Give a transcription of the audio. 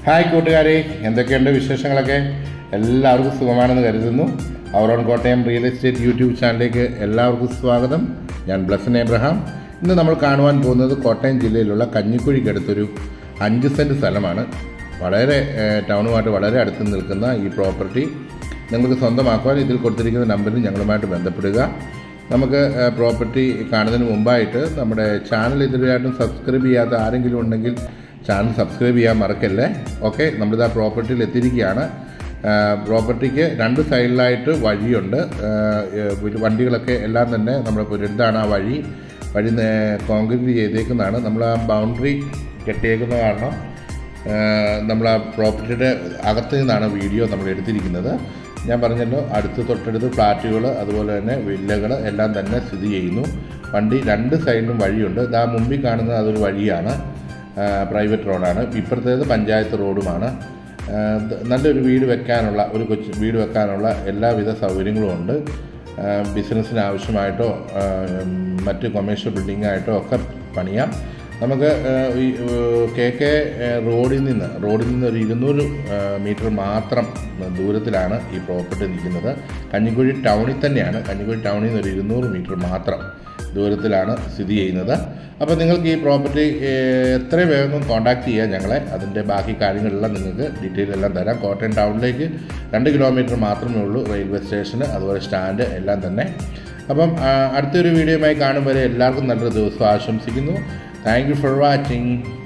hi കൂട്ടുകാരെ എന്തൊക്കെയുണ്ട് വിശേഷങ്ങളൊക്കെ എല്ലാവർക്കും സുഖമാണെന്ന് കരുതുന്നു അവറോൺ കോട്ടയം റിയൽ എസ്റ്റേറ്റ് യൂട്യൂബ് ചാനലിലേക്ക് എല്ലാവർക്കും സ്വാഗതം ഞാൻ ബ്ലസൻ എബ്രഹാം ഇന്ന് നമ്മൾ കാണുവാൻ പോകുന്നത് കോട്ടയം ജില്ലയിലുള്ള കഞ്ഞിക്കുഴിക്കടുത്തൊരു അഞ്ച് സെൻറ്റ് സ്ഥലമാണ് വളരെ ഏഹ്, ടൗണുമായിട്ട് വളരെ അടുത്ത് നിൽക്കുന്ന ഈ പ്രോപ്പർട്ടി നിങ്ങൾക്ക് സ്വന്തമാക്കുവാൻ ഇതിൽ കൊടുത്തിരിക്കുന്ന നമ്പറിൽ ഞങ്ങളുമായിട്ട് ബന്ധപ്പെടുക നമുക്ക് ഏഹ്, പ്രോപ്പർട്ടി കാണുന്നതിന് മുമ്പായിട്ട് നമ്മുടെ ചാനൽ ഇതുവരെയായിട്ടും സബ്സ്ക്രൈബ് ചെയ്യാത്ത ആരെങ്കിലും ഉണ്ടെങ്കിൽ ചാനൽ സബ്സ്ക്രൈബ് ചെയ്യാൻ മറക്കല്ലേ ഓക്കെ നമ്മളിത് ആ പ്രോപ്പർട്ടിയിൽ എത്തിയിരിക്കുകയാണ് ഏഹ്, പ്രോപ്പർട്ടിക്ക് രണ്ട് സൈഡിലായിട്ട് വഴിയുണ്ട് ഏഹ്, ഏഹ്, വണ്ടികളൊക്കെ എല്ലാം തന്നെ നമ്മുടെ പുരന്താണ് ആ വഴി വഴി നേ- കോൺക്രീറ്റ് ചെയ്തേക്കുന്നതാണ് നമ്മൾ ആ ബൗണ്ടറി കെട്ടിയേക്കുന്ന കാരണം ഏഹ് നമ്മൾ ആ പ്രോപ്പർട്ടിയുടെ അകത്ത് നിന്നാണ് വീഡിയോ നമ്മൾ എടുത്തിരിക്കുന്നത് ഞാൻ പറഞ്ഞല്ലോ അടുത്ത് തൊട്ടടുത്ത് ഫ്ലാറ്റുകൾ അതുപോലെ തന്നെ വില്ലകൾ എല്ലാം തന്നെ സ്ഥിതി ചെയ്യുന്നു വണ്ടി രണ്ട് സൈഡിലും വഴിയുണ്ട് ഇതാ മുമ്പിൽ കാണുന്നത് അതൊരു വഴിയാണ് പ്രൈവറ്റ് റോഡാണ് ഇപ്പുറത്തേത് പഞ്ചായത്ത് റോഡുമാണ് ഏഹ് ത് നല്ലൊരു വീട് വെക്കാനുള്ള ഒരു കൊച്ചു വീട് വെക്കാനുള്ള എല്ലാവിധ സൗകര്യങ്ങളും ഉണ്ട് ഏഹ് ബിസിനസ്സിന് ആവശ്യമായിട്ടോ ഏഹ് മറ്റ് കൊമേഴ്ഷ്യൽ ബിൽഡിംഗായിട്ടോ ഒക്കെ പണിയാം നമുക്ക് ഏഹ്, ഈ ഏഹ്, കെ കെ ഏഹ്, റോഡിൽ നിന്ന് റോഡിൽ നിന്ന് ഒരു ഇരുന്നൂറ് ഏഹ്, മീറ്റർ മാത്രം ദൂരത്തിലാണ് ഈ പ്രോപ്പർട്ടി നിൽക്കുന്നത് കഞ്ഞിക്കുഴി ടൗണിൽ തന്നെയാണ് കഞ്ഞിക്കുഴി ടൗണിൽ നിന്ന് ഒരു ഇരുന്നൂറ് മീറ്റർ മാത്രം ദൂരത്തിലാണ് സ്ഥിതി ചെയ്യുന്നത് അപ്പോൾ നിങ്ങൾക്ക് ഈ പ്രോപ്പർട്ടി ഏഹ്, എത്രയും വേഗം കോൺടാക്ട് ചെയ്യാം ഞങ്ങളെ അതിൻ്റെ ബാക്കി കാര്യങ്ങളെല്ലാം നിങ്ങൾക്ക് ഡീറ്റെയിൽ എല്ലാം തരാം കോട്ടയം ടൗണിലേക്ക് രണ്ട് കിലോമീറ്റർ മാത്രമേ ഉള്ളൂ റെയിൽവേ സ്റ്റേഷന് അതുപോലെ സ്റ്റാൻഡ് എല്ലാം തന്നെ അപ്പം ആ, അടുത്തൊരു വീഡിയോയുമായി കാണും വരെ എല്ലാവർക്കും നല്ലൊരു ദിവസം ആശംസിക്കുന്നു താങ്ക് യു ഫോർ വാച്ചിങ്